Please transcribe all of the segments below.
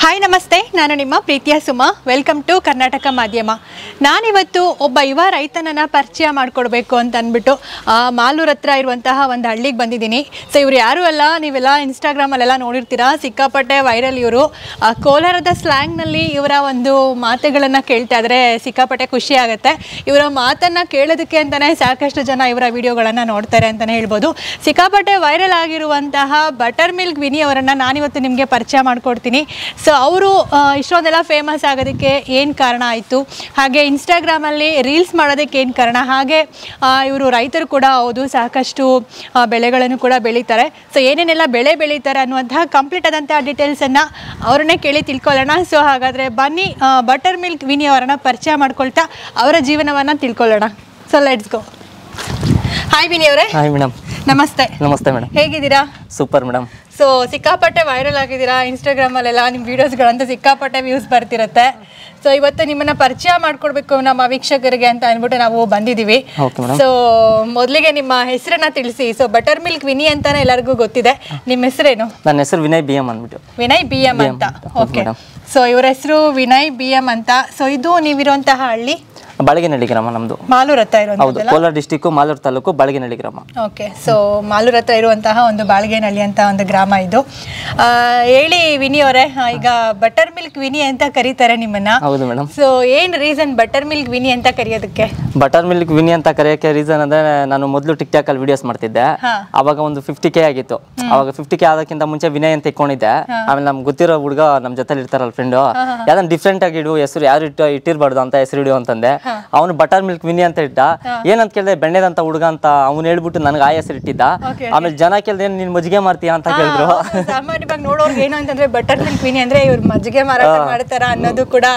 Hi ನಮಸ್ತೆ ನಾನು ನಿಮ್ಮ ಪ್ರೀತಿಯ ಸುಮ ವೆಲ್ಕಮ್ ಟು ಕರ್ನಾಟಕ ಮಾಧ್ಯಮ ನಾನಿವತ್ತು ಒಬ್ಬ ಯುವ ರೈತನನ್ನು ಪರಿಚಯ ಮಾಡಿಕೊಡ್ಬೇಕು ಅಂತ ಅಂದ್ಬಿಟ್ಟು ಆ, ಮಾಲೂರ್ ಹತ್ರ ಇರುವಂತಹ ಒಂದು ಹಳ್ಳಿಗೆ ಬಂದಿದ್ದೀನಿ ಸೊ ಇವ್ರು ಯಾರು ಅಲ್ಲ ನೀವೆಲ್ಲ ಇನ್ಸ್ಟಾಗ್ರಾಮಲ್ಲೆಲ್ಲ ನೋಡಿರ್ತೀರಾ ಸಿಕ್ಕಾಪಟ್ಟೆ ವೈರಲ್ ಇವರು ಕೋಲಾರದ ಸ್ಲ್ಯಾಂಗ್ನಲ್ಲಿ ಇವರ ಒಂದು ಮಾತುಗಳನ್ನು ಕೇಳ್ತಾ ಇದ್ರೆ ಸಿಕ್ಕಾಪಟ್ಟೆ ಖುಷಿ ಆಗುತ್ತೆ ಇವರ ಮಾತನ್ನು ಕೇಳೋದಕ್ಕೆ ಅಂತಲೇ ಸಾಕಷ್ಟು ಜನ ಇವರ ವಿಡಿಯೋಗಳನ್ನು ನೋಡ್ತಾರೆ ಅಂತಲೇ ಹೇಳ್ಬೋದು ಸಿಕ್ಕಾಪಟ್ಟೆ ವೈರಲ್ ಆಗಿರುವಂತಹ ಬಟರ್ ಮಿಲ್ಕ್ ವಿನಿ ಅವರನ್ನು ನಾನಿವತ್ತು ನಿಮಗೆ ಪರಿಚಯ ಮಾಡಿಕೊಡ್ತೀನಿ ಸೊ ಅವರು ಇಷ್ಟೊಂದೆಲ್ಲ ಫೇಮಸ್ ಆಗೋದಕ್ಕೆ ಏನು ಕಾರಣ ಆಯಿತು ಹಾಗೆ ಇನ್ಸ್ಟಾಗ್ರಾಮಲ್ಲಿ ರೀಲ್ಸ್ ಮಾಡೋದಕ್ಕೆ ಏನು ಕಾರಣ ಹಾಗೆ ಇವರು ರೈತರು ಕೂಡ ಹೌದು ಸಾಕಷ್ಟು ಆ, ಬೆಳೆಗಳನ್ನು ಕೂಡ ಬೆಳೀತಾರೆ ಸೊ ಏನೇನೆಲ್ಲ ಬೆಳೆ ಬೆಳೀತಾರೆ ಅನ್ನುವಂತಹ ಕಂಪ್ಲೀಟ್ ಆದಂತಹ ಡೀಟೇಲ್ಸನ್ನು ಅವ್ರನ್ನೇ ಕೇಳಿ ತಿಳ್ಕೊಳ್ಳೋಣ ಸೊ ಹಾಗಾದರೆ ಬನ್ನಿ ಬಟರ್ ಮಿಲ್ಕ್ ವಿನಿ ಅವರನ್ನ ಪರಿಚಯ ಮಾಡ್ಕೊಳ್ತಾ ಅವರ ಜೀವನವನ್ನು ತಿಳ್ಕೊಳ್ಳೋಣ so let's go hi Vini ಅವರೇ ಹಾಯ್ ಮೇಡಮ್ ನಮಸ್ತೆ ನಮಸ್ತೆ ಮೇಡಮ್ ಹೇಗಿದ್ದೀರಾ ಸೂಪರ್ ಮೇಡಮ್ ಸೊ ಸಿಕ್ಕಾಪಟ್ಟೆ ವೈರಲ್ ಆಗಿದ್ದೀರಾ ಇನ್ಸ್ಟಾಗ್ರಾಮಲ್ಲೆಲ್ಲ ನಿಮ್ಮ ವೀಡಿಯೋಸ್ಗಳಂತ ಸಿಕ್ಕಾಪಟ್ಟೆ ವ್ಯೂಸ್ ಬರ್ತಿರುತ್ತೆ ಸೊ ಇವತ್ತು ನಿಮ್ಮನ್ನ ಪರಿಚಯ ಮಾಡ್ಕೊಡ್ಬೇಕು ನಮ್ಮ ವೀಕ್ಷಕರಿಗೆ ಅಂತ ಅಂದ್ಬಿಟ್ಟು ನಾವು ಬಂದಿದ್ದೀವಿ Okay, madam. ಸೊ ಮೊದಲಿಗೆ ನಿಮ್ಮ ಹೆಸರನ್ನ ತಿಳಿಸಿ ಸೊ ಬಟರ್ ಮಿಲ್ಕ್ ವಿನಿ ಅಂತಾನೆ ಎಲ್ಲರಿಗೂ ಗೊತ್ತಿದೆ ನಿಮ್ಮ ಹೆಸರೇನು ನನ್ನ ಹೆಸರು ವಿನಯ್ ಬಿ ಎಮ್ ಅಂದ್ಬಿಟ್ಟು ವಿನಯ್ ಬಿ ಎಂ ಅಂತ ಹೌದು ಓಕೆ madam. ಸೊ ಇವರ ಹೆಸರು ವಿನಯ್ ಬಿ ಎಂ ಅಂತ ಸೊ ಇದು ನೀವಿರುವಂತಹ ಹಳ್ಳಿ ಬಾಳಿಗೆನಹಳ್ಳಿ ಗ್ರಾಮ ನಮ್ಮದು ಮಾಲೂರ್ ಹತ್ರ ಹೌದು ಇರುವಂಥದ್ದಲ್ಲ ಕೋಲಾರ ಡಿಸ್ಟಿಕ್ಕು ಮಾಲೂರು ತಾಲೂಕು ಬಾಳಿಗೆನಹಳ್ಳಿ ಗ್ರಾಮ ಓಕೆ ಸೊ ಮಾಲೂರ್ ಹತ್ರ ಇರುವಂತಹ ಒಂದು ಬಾಳ್ಗೇನಹಳ್ಳಿ ಅಂತ ಒಂದು ಗ್ರಾಮ ಇದು ಆ, ಹೇಳಿ ವಿನಿ ಅವರೇ ಆ, ಈಗ ಬಟರ್ ಮಿಲ್ಕ್ ವಿನಿ ಅಂತ ಕರೀತಾರೆ ನಿಮ್ಮನ್ನ ಹೌದು ಮೇಡಮ್ ಸೊ ಏನ್ ರೀಸನ್ ಬಟರ್ ಮಿಲ್ಕ್ ವಿನಿ ಅಂತ ಕರೆಯೋದಕ್ಕೆ ಬಟರ್ ಮಿಲ್ಕ್ ವಿನಿ ಅಂತ ಕರೆಯೋಕ್ಕೆ ರೀಸನ್ ಅಂದ್ರೆ ನಾನು ಮೊದಲು ಟಿಕ್ ಟಾಕ್ ಅಲ್ಲಿ ವಿಡಿಯೋಸ್ ಮಾಡ್ತಿದ್ದೆ ಹಾ. ಅವಾಗ ಒಂದು ಫಿಫ್ಟಿ ಕೆ ಆಗಿತ್ತು ಅವಾಗ ಫಿಫ್ಟಿ ಕೆ ಆದಕ್ಕಿಂತ ಮುಂಚೆ ವಿನಯ್ ಅಂತ ಇಟ್ಕೊಂಡಿದ್ದೆ ಆಮೇಲೆ ನಮ್ಗೆ ಗೊತ್ತಿರೋ ಹುಡುಗ ನಮ್ಮ ಜೊತೆಲಿ ಇರ್ತಾರಲ್ಲ ಫ್ರೆಂಡು ಯಾವ್ದನ್ನ ಡಿಫ್ರೆಂಟ್ ಆಗಿ ಇಡು ಹೆಸರು ಯಾರು ಇಟ್ಟು ಇಟ್ಟಿರ್ಬಾರ್ದು ಅಂತ ಹೆಸರು ಇಡು ಅಂತಂದೆ ಅವನು ಬಟರ್ ಮಿಲ್ಕ್ ವಿನಿ ಅಂತ ಇಟ್ಟ ಏನಂತ ಕೇಳಿದೆ ಬೆಣ್ಣೆದಂತ ಹುಡುಗ ಅಂತ ಅವ್ನು ಹೇಳ್ಬಿಟ್ಟು ನನಗೆ ಆ ಹೆಸರು ಇಟ್ಟಿದ್ದ Okay, ಆಮೇಲೆ ಜನ ಕೇಳಿದೆ ನೀನ್ ಮಜ್ಜಿಗೆ ಮಾಡ್ತೀಯಾ ಅಂತ ಕೇಳಿದ್ರು ಸಾಮಾನ್ಯವಾಗಿ ನೋಡೋರ್ಗೆ ಏನು ಅಂತಂದ್ರೆ ಬಟರ್ ಮಿಲ್ಕ್ ವಿನಿ ಅಂದ್ರೆ ಇವ್ರು ಮಜ್ಜಿಗೆ ಮಾರಾಟ ಮಾಡ್ತಾರ ಅನ್ನೋದು ಕೂಡ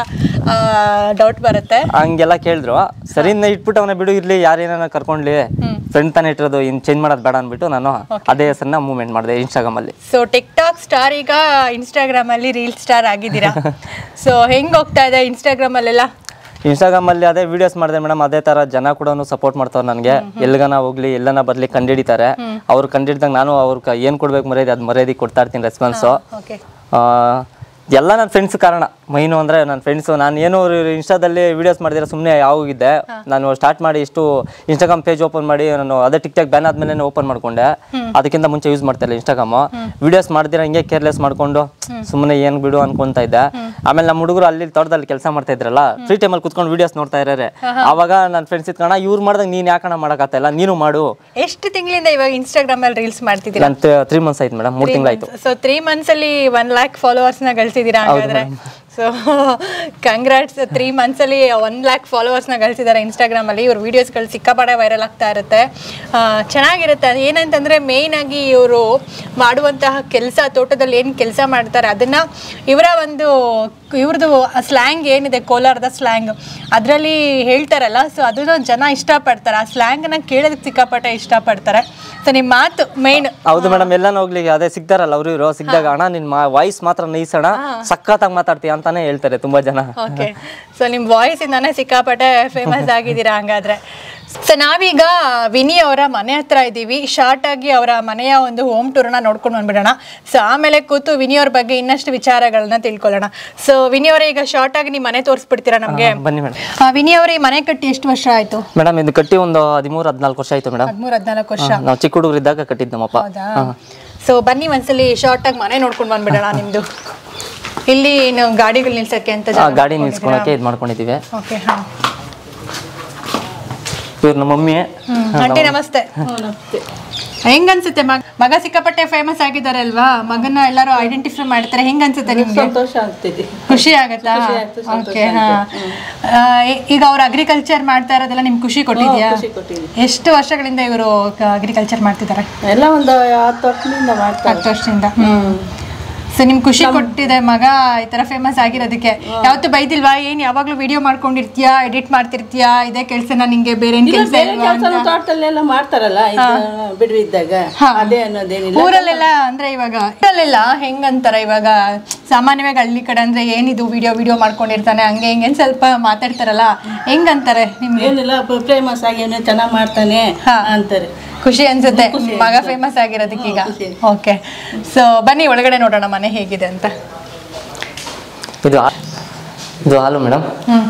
ಡೌಟ್ ಬರುತ್ತೆ ಹಂಗೆಲ್ಲ ಕೇಳಿದ್ರು ಸರಿ ಇನ್ನ ಇಟ್ಬಿಟ್ಟು ಅವನ ಬಿಡು ಇರ್ಲಿ ಯಾರೇನ ಕರ್ಕೊಂಡ್ಲಿ ಫ್ರೆಂಡ್ ತಾನೇ ಇಟ್ಟಿರೋದು ಇನ್ ಚೇಂಜ್ ಮಾಡೋದು ಬೇಡ ಅಂದ್ಬಿಟ್ಟು ನಾನು ಅದೇ ಹೆಸರನ್ನ ಮೂವ್ಮೆಂಟ್ ಮಾಡಿದೆ ಇನ್ಸ್ಟಾಗ್ರಾಮ್ ಅಲ್ಲಿ ಸೊ ಟಿಕ್ ಟಾಕ್ ಸ್ಟಾರ್ ಈಗ ಇನ್ಸ್ಟಾಗ್ರಾಮ್ ಅಲ್ಲಿ ರೀಲ್ ಸ್ಟಾರ್ ಆಗಿದ್ದೀರಾ ಸೊ ಹೆಂಗ್ ಹೋಗ್ತಾ ಇದೆ ಇನ್ಸ್ಟಾಗ್ರಾಮ್ ಅಲ್ಲೆಲ್ಲ ಇನ್ಸ್ಟಾಗ್ರಾಮ್ ಅಲ್ಲಿ ಅದೇ ವಿಡಿಯೋಸ್ ಮಾಡಿದೆ ಮೇಡಮ್ ಅದೇ ತರ ಜನ ಕೂಡ ಸಪೋರ್ಟ್ ಮಾಡ್ತಾವ್ರೆ ನನಗೆ ಎಲ್ಗನ ಹೋಗ್ಲಿ ಎಲ್ಲನ ಬರ್ಲಿ ಕಂಡಿಡಿತಾರೆ ಅವ್ರು ಕಂಡಿಡ್ದಾಗ ನಾನು ಅವ್ರ ಏನ್ ಕೊಡ್ಬೇಕು ಮರ್ಯಾದೆ ಅದ್ ಮರ್ಯಾದೆ ಕೊಡ್ತಾ ಇರ್ತೀನಿ ರೆಸ್ಪಾನ್ಸು ಓಕೆ ಎಲ್ಲ ನನ್ನ ಫ್ರೆಂಡ್ಸ್ ಕಾರಣ ಮೈನು ಅಂದ್ರೆ ನನ್ನ ಫ್ರೆಂಡ್ಸು ನಾನು ಏನೋ ಇನ್ಸ್ಟಾದಲ್ಲಿ ವಿಡಿಯೋಸ್ ಮಾಡಿದ್ರೆ ಸುಮ್ಮನೆ ಯಾವಾಗಿದ್ದೆ ನಾನು ಸ್ಟಾರ್ಟ್ ಮಾಡಿ ಇಷ್ಟು ಇನ್ಸ್ಟಾಗ್ರಾಮ್ ಪೇಜ್ ಓಪನ್ ಮಾಡಿ ನಾನು ಅದೇ ಟಿಕ್ ಟಾಕ್ ಬ್ಯಾನ್ ಆದ್ಮೇಲೆ ಓಪನ್ ಮಾಡ್ಕೊಂಡೆ ಅದಕ್ಕಿಂತ ಮುಂಚೆ ಯೂಸ್ ಮಾಡ್ತಾ ಇಲ್ಲ ಇನ್ಸ್ಟಾಗ್ರಾಮ್ ವಿಡಿಯೋಸ್ ಮಾಡ್ದಿರ ಹಿಂಗೆ ಕೇರ್ಲೆಸ್ ಮಾಡ್ಕೊಂಡು ಸುಮ್ಮನೆ ಏನ್ ಬಿಡು ಅನ್ಕೊಂತ ಇದ್ದೆ ಆಮೇಲೆ ನಮ್ಮ ಹುಡುಗರು ಅಲ್ಲಿ ತೋಟದಲ್ಲಿ ಕೆಲಸ ಮಾಡ್ತಾ ಇದ್ರಲ್ಲ ಫ್ರೀ ಟೈಮಲ್ಲಿ ಕುತ್ಕೊಂಡು ವಿಡಿಯೋಸ್ ನೋಡ್ತಾ ಇದ್ದಾರೆ ಅವಾಗ ನನ್ನ ಫ್ರೆಂಡ್ಸ್ ಇತ್ಕಣ ಇವ್ರು ಮಾಡ್ದಾಗ ನೀನ್ ಯಾಕಣ ಮಾಡಕತ್ತ ಇಲ್ಲ ನೀನು ಮಾಡು ಎಷ್ಟು ತಿಂಗಳಿಂದ ಇವಾಗ ಇನ್ಸ್ಟಾಗ್ರಾಮ್ ಅಲ್ಲಿ ರೀಲ್ಸ್ ಮಾಡ್ತಿದ್ದೀರಾ ನಾನು ತ್ರೀ ಮಂತ್ಸ್ ಆಯ್ತು ಮೇಡಮ್ ಮೂರು ತಿಂಗಳಾಯ್ತು ಸೊ ತ್ರೀ ಮಂತ್ಸ್ ಅಲ್ಲಿ ಒನ್ ಲ್ಯಾಕ್ ಫಾಲೋವರ್ಸ್ ನ ಗಳಿಸಿದೀರಾ ಹಾಗಾದ್ರೆ ಸೊ ಕಂಗ್ರಾಟ್ಸ್ ತ್ರೀ ಮಂತ್ಸ್ ಅಲ್ಲಿ ಒನ್ ಲ್ಯಾಕ್ ಫಾಲೋವರ್ಸ್ ನ ಗಳಿಸಿದ್ದಾರೆ ಇನ್ಸ್ಟಾಗ್ರಾಮ್ ಅಲ್ಲಿ ಇವ್ರ ವಿಡಿಯೋಸ್ಗಳು ಸಿಕ್ಕಾಪಡೆ ವೈರಲ್ ಆಗ್ತಾ ಇರುತ್ತೆ ಆ, ಚೆನ್ನಾಗಿರುತ್ತೆ ಅದು ಏನಂತಂದ್ರೆ ಮೇಯ್ನ್ ಆಗಿ ಇವರು ಮಾಡುವಂತಹ ಕೆಲಸ ತೋಟದಲ್ಲಿ ಏನು ಕೆಲಸ ಮಾಡ್ತಾರೆ ಅದನ್ನ ಇವರ ಒಂದು ಇವ್ರದ್ದು ಸ್ಲ್ಯಾಂಗ್ ಏನಿದೆ ಕೋಲಾರದ ಸ್ಲ್ಯಾಂಗ್ ಅದರಲ್ಲಿ ಹೇಳ್ತಾರಲ್ಲ ಸೊ ಅದನ್ನು ಜನ ಇಷ್ಟಪಡ್ತಾರೆ ಆ ಸ್ಲ್ಯಾಂಗ್ನ ಕೇಳೋದಕ್ಕೆ ಸಿಕ್ಕಾಪಟ್ಟೆ ಇಷ್ಟಪಡ್ತಾರೆ ಸೊ ನಿಮ್ಮ ಮಾತು ಮೇಯ್ನ್ ಹೌದು ಮೇಡಮ್ ಎಲ್ಲಾನು ಹೋಗ್ಲಿ ಅದೇ ಸಿಗ್ತಾರಲ್ಲ ಅವ್ರು ಇವರು ಸಿಗ್ದಾಗ ಅಣ್ಣ ನಿನ್ ವಾಯ್ಸ್ ಮಾತ್ರ ನೈಸ್ ಅಣ್ಣ ಸಖತ್ತಾಗಿ ಮಾತಾಡ್ತೀಯ ಅಂತಾನೆ ಹೇಳ್ತಾರೆ ತುಂಬಾ ಜನ ಓಕೆ ಸೊ ನಿಮ್ಮ ವಾಯ್ಸ್ ಇಂದಾನೆ ಸಿಕ್ಕಾಪಟ್ಟೆ ಫೇಮಸ್ ಆಗಿದ್ದೀರಾ ಹಂಗಾದ್ರೆ ಸೊ ನಾವೀಗ ವಿನಿ ಅವರ ಮನೆ ಹತ್ರ ಇದ್ದೀವಿ ಶಾರ್ಟ್ ಆಗಿ ಅವರ ಮನೆಯ ಒಂದು ಹೋಮ್ ಟೂರ್ನ ನೋಡ್ಕೊಂಡು ಬಂದ್ಬಿಡೋಣ ಸೊ ಆಮೇಲೆ ಕೂತು ವಿನಿ ಅವ್ರ ಬಗ್ಗೆ ಇನ್ನಷ್ಟು ವಿಚಾರಗಳನ್ನ ತಿಳ್ಕೊಳ್ಳೋಣ ಸೊ ವಿನಿ ಅವರೇ ಈಗ ಶಾರ್ಟ್ ಆಗಿ ನಿಮ್ಮ ಮನೆ ತೋರಿಸ್ಬಿಡ್ತೀರಾ ನಮಗೆ ಬನ್ನಿ ಮೇಡಮ್ ವಿನಿ ಅವರೇ ಈ ಮನೆ ಕಟ್ಟಿ ಎಷ್ಟು ವರ್ಷ ಆಯ್ತು ಮೇಡಮ್ ಇದು ಕಟ್ಟಿ ಒಂದು ಹದಿಮೂರು ಹದಿನಾಲ್ಕು ವರ್ಷ ಆಯ್ತು ಮೇಡಮ್ ಹದಿಮೂರು ಹದಿನಾಲ್ಕು ವರ್ಷ ನಾವು ಚಿಕ್ಕ ಹುಡುಗರಿದ್ದಾಗ ಕಟ್ಟಿದ್ದು ನಮ್ಮಪ್ಪ ಹೌದಾ ಸೊ ಬನ್ನಿ ಒಂದ್ಸಲಿ ಶಾರ್ಟ್ ಆಗಿ ಮನೆ ನೋಡ್ಕೊಂಡು ಬಂದ್ಬಿಡೋಣ ನಿಮ್ದು ಇಲ್ಲಿ ನೀವು ಗಾಡಿಗಳು ನಿಲ್ಸಕ್ಕೆ ಅಂತ ಆ, ಗಾಡಿ ನಿಲ್ಸ್ಕೊಳಕ್ಕೆ ಇದು ಮಾಡ್ಕೊಂಡಿದೀವಿ ಓಕೆ ಹಾ ಇವ್ರು ನಮ್ಮ ಮಮ್ಮಿ ಆಂಟಿ ನಮಸ್ತೆ ಹೆಂಗ್ ಅನ್ಸುತ್ತೆ ಮಗ ಮಗ ಸಿಕ್ಕಾಪಟ್ಟೆ ಫೇಮಸ್ ಆಗಿದ್ದಾರೆ ಅಲ್ವಾ ಮಗನ ಎಲ್ಲರೂ ಐಡೆಂಟಿಫೈ ಮಾಡ್ತಾರೆ ಹೆಂಗ್ ಅನ್ಸುತ್ತೆ ನಿಮ್ಗೆ ಸಂತೋಷ ಆಗ್ತಿದೆ ಖುಷಿ ಆಗತ್ತಾ ಓಕೆ ಹಾ ಆ, ಈ- ಈಗ ಅವ್ರು ಅಗ್ರಿಕಲ್ಚರ್ ಮಾಡ್ತಾ ಇರೋದೆಲ್ಲ ನಿಮ್ಗೆ ಖುಷಿ ಕೊಟ್ಟಿದ್ಯಾ ಖುಷಿ ಕೊಟ್ಟಿದೆ ಎಷ್ಟು ವರ್ಷಗಳಿಂದ ಇವರು ಅಗ್ರಿಕಲ್ಚರ್ ಮಾಡ್ತಿದ್ದಾರೆ ಎಲ್ಲ ಒಂದು ಹತ್ತು ವರ್ಷದಿಂದ ಮಾಡ್ತಾರೆ ಹತ್ತು ವರ್ಷದಿಂದ ಸೊ ನಿಮ್ಗೆ ಖುಷಿ ಕೊಟ್ಟಿದೆ ಮಗ ಈ ತರ ಫೇಮಸ್ ಆಗಿರೋದಕ್ಕೆ ಯಾವತ್ತು ಬೈದಿಲ್ವಾ ಏನ್ ಯಾವಾಗ್ಲೂ ವಿಡಿಯೋ ಮಾಡ್ಕೊಂಡಿರ್ತೀಯಾ ಎಡಿಟ್ ಮಾಡ್ತಿರ್ತೀಯಾ ಇದೇ ಕೆಲ್ಸನ ನಿಂಗೆ ಬೇರೆ ಏನ್ ಕೆಲ್ಸ ಬೇರೆ ಇಲ್ವಾ ಕೆಲಸ ಅಂತ ತೋಟದಲ್ಲೆಲ್ಲ ಮಾಡ್ತಾರಲ್ಲ ಇದು ಬಿಡುವಿದ್ದಾಗ ಅದೇ ಅನ್ನೋದೇನಿಲ್ಲ ಊರಲ್ಲೆಲ್ಲ ಅಂದ್ರೆ ಇವಾಗ ಊರಲ್ಲೆಲ್ಲ ಹೆಂಗಂತಾರ ಇವಾಗ ಸಾಮಾನ್ಯವಾಗಿ ಹಳ್ಳಿ ಕಡೆ ಅಂದ್ರೆ ಏನಿದು ವಿಡಿಯೋ ವಿಡಿಯೋ ಮಾಡ್ಕೊಂಡಿರ್ತಾನೆ ಹಂಗೆ ಹಿಂಗೆ ಅಂತ ಸ್ವಲ್ಪ ಮಾತಾಡ್ತಾರಲ್ಲ ಹೆಂಗಂತಾರೆ ನಿಮ್ಗೆ ಏನಿಲ್ಲ ಫೇಮಸ್ ಆಗಿ ಏನೋ ಚೆನ್ನಾಗಿ ಮಾಡ್ತಾನೆ ಹಾ. ಅಂತಾರೆ ಖುಷಿ ಅನ್ಸುತ್ತೆ ಮಗ ಫೇಮಸ್ ಆಗಿರೋದಕ್ಕೀಗ ಓಕೆ ಸೊ ಬನ್ನಿ ಒಳಗಡೆ ನೋಡೋಣ ಮನೆ ಹೇಗಿದೆ ಅಂತ ಇದು ಹಾ- ಇದು ಹಾಲು ಮೇಡಮ್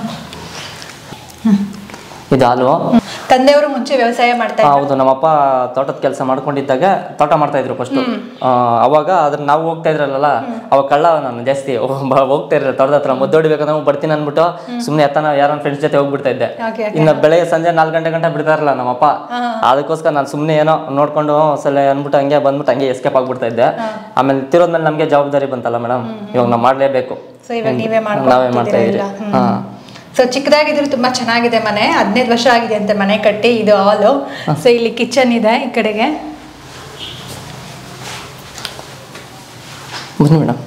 ಇದು ಹಾಲು ತಂದೆಯವರು ಮುಂಚೆ ವ್ಯವಸಾಯ ಮಾಡ್ತಾ ಆ, ಹೌದು ನಮ್ಮಪ್ಪ ತೋಟದ ಕೆಲಸ ಮಾಡ್ಕೊಂಡಿದ್ದಾಗ ತೋಟ ಮಾಡ್ತಾ ಇದ್ರು ಫಸ್ಟ್ ಅವಾಗ ಅದ್ರ ನಾವು ಹೋಗ್ತಾ ಇದ್ರಲ್ಲ ಅವಾಗ ಕಳ್ಳ ನಾನು ಜಾಸ್ತಿ ಒಬ್ಬ ಹೋಗ್ತಾ ಇರಲಿಲ್ಲ ತೋಟದ ಹತ್ರ ಮುದ್ದೊಡಿಬೇಕಂದ್ರೆ ಅವ್ನು ಬರ್ತೀನಿ ಅನ್ಬಿಟ್ಟು ಸುಮ್ಮನೆ ಎತ್ತನ ಯಾರ ಫ್ರೆಂಡ್ಸ್ ಜೊತೆ ಹೋಗ್ಬಿಡ್ತಾ ಇದ್ದೆ Okay, ಇನ್ನು ಬೆಳಗ್ಗೆ ಸಂಜೆ ನಾಲ್ಕು ಗಂಟೆ ಗಂಟೆ ಬಿಡ್ತಾ ಇರಲ್ಲ ನಮ್ಮಪ್ಪ ಅದಕ್ಕೋಸ್ಕರ ನಾನು ಸುಮ್ಮನೆ ಏನೋ ನೋಡ್ಕೊಂಡು ಸಲ ಅನ್ಬಿಟ್ಟು ಹಂಗೆ ಬಂದ್ಬಿಟ್ಟು ಹಂಗೆ ಎಸ್ಕೇಪ್ ಆಗ್ಬಿಡ್ತಾ ಇದ್ದೆ ಆಮೇಲೆ ತಿರೋದ್ಮೇಲೆ ನಮಗೆ ಜವಾಬ್ದಾರಿ ಬಂತಲ್ಲ ಮೇಡಮ್ ಇವಾಗ ನಾವು ಮಾಡಲೇಬೇಕು ಸೊ ಇವಾಗ ನೀವೇ ನಾವೇ ಮಾಡ್ತಾ ಇದ್ರಿ ಹಾ ಸೊ ಚಿಕ್ಕದಾಗಿದ್ರು ತುಂಬಾ ಚೆನ್ನಾಗಿದೆ ಮನೆ ಹದಿನೈದು ವರ್ಷ ಆಗಿದೆ ಅಂತೆ ಮನೆ ಕಟ್ಟಿ ಇದು ಹಾಲು ಸೊ ಇಲ್ಲಿ ಕಿಚನ್ ಇದೆ ಈ ಕಡೆಗೆ ಬನ್ನಿ ಮೇಡಮ್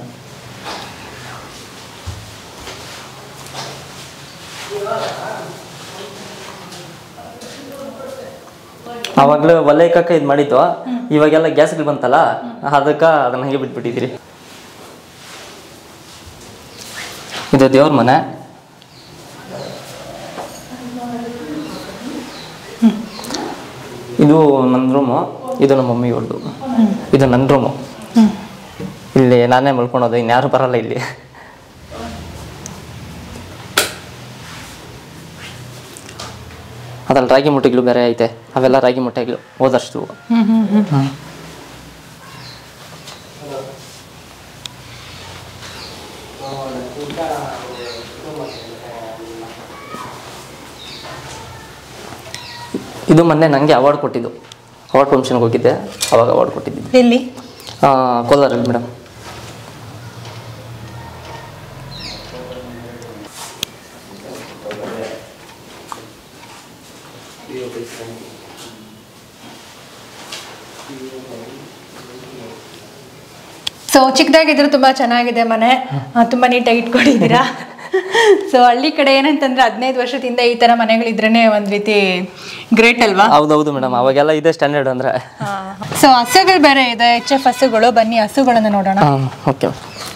ಅವಾಗಲೂ ಒಲೆ ಇಕ್ಕಕ್ಕೆ ಇದು ಮಾಡಿದ್ದು ಇವಾಗೆಲ್ಲ ಗ್ಯಾಸ್ಗಳು ಬಂತಲ್ಲ ಅದಕ್ಕೆ ಅದನ್ನ ಹಂಗೆ ಬಿಟ್ಬಿಟ್ಟಿದ್ದೀರಿ ಇದು ದೇವ್ರ ಮನೆ ಇದು ನನ್ನ ರೂಮು ಇದು ನಮ್ಮ ಮಮ್ಮಿ ಅವ್ರದ್ದು ಇದು ನನ್ನ ರೂಮು ಇಲ್ಲಿ ನಾನೇ ಮಲ್ಕೊಳೋದು ಇನ್ಯಾರು ಬರಲ್ಲ ಇಲ್ಲಿ ಅದ್ರಲ್ಲಿ ರಾಗಿ ಮುಟ್ಟೆಗಳು ಬೇರೆ ಐತೆ ಅವೆಲ್ಲ ರಾಗಿ ಮುಟ್ಟೆಗಳು ಹೋದಷ್ಟು ಹ್ಮ್. ಇದು ಮೊನ್ನೆ ನನಗೆ ಅವಾರ್ಡ್ ಕೊಟ್ಟಿದ್ದು ಅವಾರ್ಡ್ ಫಂಕ್ಷನ್ಗೆ ಹೋಗಿದ್ದೆ ಅವಾಗ ಅವಾರ್ಡ್ ಕೊಟ್ಟಿದ್ದು ಎಲ್ಲಿ ಆ, ಕೋಲಾರಲ್ಲಿ ಮೇಡಮ್ ಸೊ ಚಿಕ್ಕದಾಗಿದ್ರು ತುಂಬಾ ಚೆನ್ನಾಗಿದೆ ಮನೆ ಆ, ತುಂಬಾ ನೀಟಾಗಿ ಇಟ್ಕೊಂಡಿದ್ದೀರಾ ಸೊ ಹಳ್ಳಿ ಕಡೆ ಏನಂತಂದ್ರೆ ಹದಿನೈದು ವರ್ಷದಿಂದ ಈ ತರ ಮನೆಗಳಿದ್ರೇನೆ ಒಂದ್ ರೀತಿ ಗ್ರೇಟ್ ಅಲ್ವಾ ಹೌದೌದು ಮೇಡಮ್ ಅವಾಗೆಲ್ಲ ಇದೆ ಸ್ಟ್ಯಾಂಡರ್ಡ್ ಅಂದರೆ ಸೊ ಹಸುಗಳು ಬೇರೆ ಇದೆ ಎಚ್ ಎಫ್ ಹಸುಗಳು ಬನ್ನಿ ಹಸುಗಳನ್ನ ನೋಡೋಣ ಹಾಂ ಓಕೆ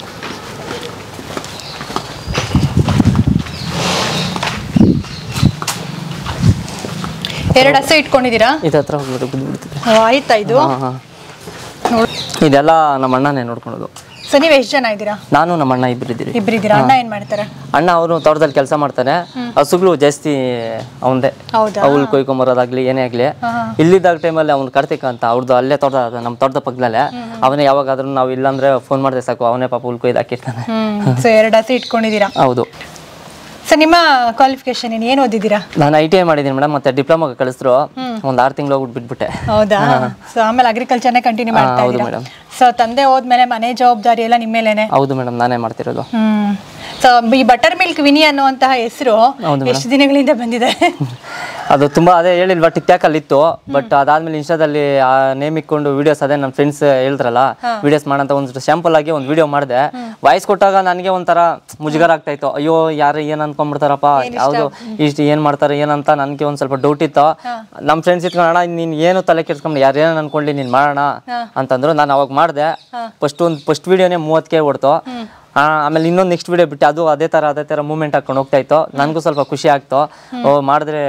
ಎರಡು ಹಸು ಇಟ್ಕೊಂಡಿದ್ದೀರಾ ಇದು ಹತ್ರ ಹೋಗ್ಬಿಟ್ಟು ಬಿದ್ದು ಬಿಡ್ತಿದೆ ಓ, ಆಯ್ತಾ ಇದು ಹಾಂ ಹಾಂ ಇದೆಲ್ಲ ನಮ್ಮ ಅಣ್ಣನೇ ನೋಡ್ಕೊಳೋದು ಸೊ ನೀವ್ ಎಷ್ಟು ಜನ ಇದ್ದೀರಾ ನಾನು ನಮ್ಮ ಅಣ್ಣ ಇಬ್ಬರಿದ್ದೀರಿ ಇಬ್ರಿದ್ದೀರಾ ಅಣ್ಣ ಏನ್ ಮಾಡ್ತಾರೆ ಅಣ್ಣ ಅವರು ತೋಟದಲ್ಲಿ ಕೆಲಸ ಮಾಡ್ತಾನೆ ಹಸುಗಳು ಜಾಸ್ತಿ ಅವಂದೇ ಹೌದಾ ಅವಳು ಕೊಯ್ಕೊಂಬರೋದಾಗ್ಲಿ ಏನೇ ಆಗ್ಲಿ ಇಲ್ಲಿದ್ದಾಗ ಟೈಮಲ್ಲಿ ಅವ್ನು ಕಾರ್ತಿಕ್ ಅಂತ ಅವ್ರದ್ದು ಅಲ್ಲೇ ತೋಟ ಅದ ನಮ್ಮ ತೋಟದ ಪಕ್ಕದಲ್ಲೇ ಅವನೇ ಯಾವಾಗಾದ್ರೂ ನಾವು ಇಲ್ಲಾಂದ್ರೆ ಫೋನ್ ಮಾಡಿದ್ರೆ ಸಾಕು ಅವನೇ ಪಾಪ ಹುಲ್ ಕೊಯ್ದು ಹಾಕಿರ್ತಾನೆ ಹ್ಮ್ ಸೊ ಎರಡು ಹಸು ಇಟ್ಕೊಂಡಿದ್ದೀರಾ ಹೌದು ಸೊ ನಿಮ್ಮ ಕ್ವಾಲಿಫಿಕೇಶನ್ ಏನು ಏನ್ ಓದಿದ್ದೀರಾ ನಾನು ಐ ಟಿ ಐ ಮಾಡಿದ್ದೀನಿ ಮೇಡಮ್ ಮತ್ತೆ ಡಿಪ್ಲೊಮಾಗೆ ಕಳಿಸಿದ್ರು ಒಂದು ಆರು ತಿಂಗಳು ಹೋಗ್ಬಿಟ್ಟು ಬಿಟ್ಬಿಟ್ಟೆ ಹೌದಾ ಸೊ ಆಮೇಲೆ ಅಗ್ರಿಕಲ್ಚರ್ನೇ ಕಂಟಿನ್ಯೂ ಮಾಡ್ತಾ ಹೌದು ಇದ್ದೀರಾ ಮೇಡಮ್ ಸೊ ತಂದೆ ಹೋದ್ಮೇಲೆ ಮನೆ ಜವಾಬ್ದಾರಿ ಎಲ್ಲ ನಿಮ್ಮ ಮೇಲೇನೆ ಹೌದು ಮೇಡಮ್ ನಾನೇ ಮಾಡ್ತಿರೋದು ಹ್ಮ್ ಸೊ ಈ ಬಟರ್ ಮಿಲ್ಕ್ ವಿನಿ ಅನ್ನುವಂತಹ ಹೆಸರು ಎಷ್ಟು ದಿನಗಳಿಂದ ಬಂದಿದೆ ಅದು ತುಂಬಾ ಅದೇ ಹೇಳಿಲ್ವಾ ಟಿಕ್ ಟಾಕ್ ಅಲ್ಲಿ ಇತ್ತು ಬಟ್ ಅದಾದ್ಮೇಲೆ ಇನ್ಸ್ಟಾದಲ್ಲಿ ಆ ನೇಮ್ ಇಕ್ಕೊಂಡು ವಿಡಿಯೋಸ್ ಅದೇ ನನ್ನ ಫ್ರೆಂಡ್ಸ್ ಹೇಳಿದ್ರಲ್ಲ ವಿಡಿಯೋಸ್ ಮಾಡಂತ ಒಂದು ಸ್ಯಾಂಪಲ್ ಆಗಿ ಒಂದು ವಿಡಿಯೋ ಮಾಡಿದೆ ವಾಯ್ಸ್ ಕೊಟ್ಟಾಗ ನನಗೆ ಒಂಥರ ಮುಜುಗರ ಆಗ್ತಾ ಇತ್ತು ಅಯ್ಯೋ ಯಾರು ಏನ್ ಅನ್ಕೊಂಡ್ಬಿಡ್ತಾರಪ್ಪ ಯಾವುದು ಇಷ್ಟು ಏನ್ ಮಾಡ್ತಾರೆ ಏನಂತ ನನಗೆ ಒಂದ್ ಸ್ವಲ್ಪ ಡೌಟ್ ಇತ್ತು ನಮ್ಮ ಫ್ರೆಂಡ್ಸ್ ಇಟ್ಕೊಂಡು ಅಣ್ಣ ನೀನ್ ಏನು ತಲೆ ಕೆಡ್ಸ್ಕೊಂಡು ಯಾರು ಏನೋ ಅನ್ಕೊಳ್ಳಿ ನೀನ್ ಮಾಡೋಣ ಅಂತಂದ್ರು ನಾನು ಅವಾಗ ಮಾಡಿದೆ ಫಸ್ಟ್ ಒಂದು ಫಸ್ಟ್ ವಿಡಿಯೋನೇ ಮೂವತ್ತಕ್ಕೆ ಹೊಡ್ತು ಆ, ಆಮೇಲೆ ಇನ್ನೊಂದು ನೆಕ್ಸ್ಟ್ ವಿಡಿಯೋ ಬಿಟ್ಟು ಅದು ಅದೇ ತರ ಅದೇ ತರ ಮೂವ್ಮೆಂಟ್ ಹಾಕೊಂಡು ಹೋಗ್ತಾ ಇತ್ತು ನನಗೂ ಸ್ವಲ್ಪ ಖುಷಿ ಆಗ್ತು ಓ ಮಾಡಿದ್ರೆ